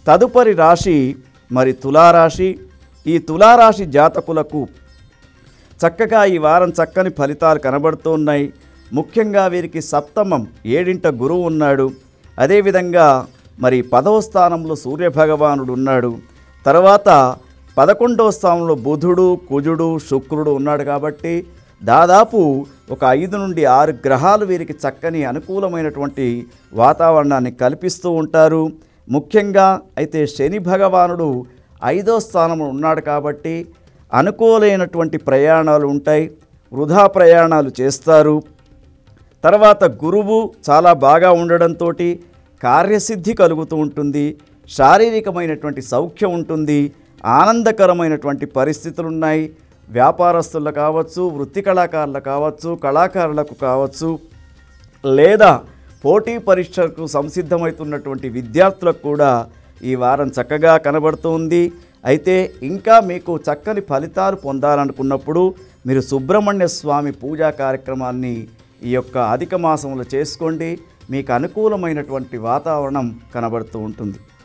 తదుపరి రాశి మరి తులారాశి ఈ తులారాశి జాతకులకు చక్కగా ఈ వారం చక్కని ఫలితాలు కనబడుతున్నాయి ముఖ్యంగా వీరికి సప్తమం ఏడింట గురువు ఉన్నాడు అదేవిధంగా మరి పదవ స్థానంలో సూర్యభగవానుడు ఉన్నాడు తర్వాత పదకొండవ స్థానంలో బుధుడు కుజుడు శుక్రుడు ఉన్నాడు కాబట్టి దాదాపు ఒక ఐదు నుండి ఆరు గ్రహాలు వీరికి చక్కని అనుకూలమైనటువంటి వాతావరణాన్ని కల్పిస్తూ ఉంటారు ముఖ్యంగా అయితే శని భగవానుడు ఐదో స్థానంలో ఉన్నాడు కాబట్టి అనుకూలమైనటువంటి ప్రయాణాలు ఉంటాయి వృధా ప్రయాణాలు చేస్తారు తర్వాత గురువు చాలా బాగా ఉండడంతో కార్యసిద్ధి కలుగుతూ ఉంటుంది శారీరకమైనటువంటి సౌఖ్యం ఉంటుంది ఆనందకరమైనటువంటి పరిస్థితులు ఉన్నాయి వ్యాపారస్తులు కావచ్చు వృత్తి కళాకారులు కావచ్చు కళాకారులకు కావచ్చు లేదా పోటీ పరీక్షలకు సంసిద్ధమవుతున్నటువంటి విద్యార్థులకు కూడా ఈ వారం చక్కగా కనబడుతుంది అయితే ఇంకా మీకు చక్కని ఫలితాలు పొందాలనుకున్నప్పుడు మీరు సుబ్రహ్మణ్య స్వామి పూజా కార్యక్రమాన్ని ఈ యొక్క అధిక మాసంలో చేసుకోండి మీకు అనుకూలమైనటువంటి వాతావరణం కనబడుతూ ఉంటుంది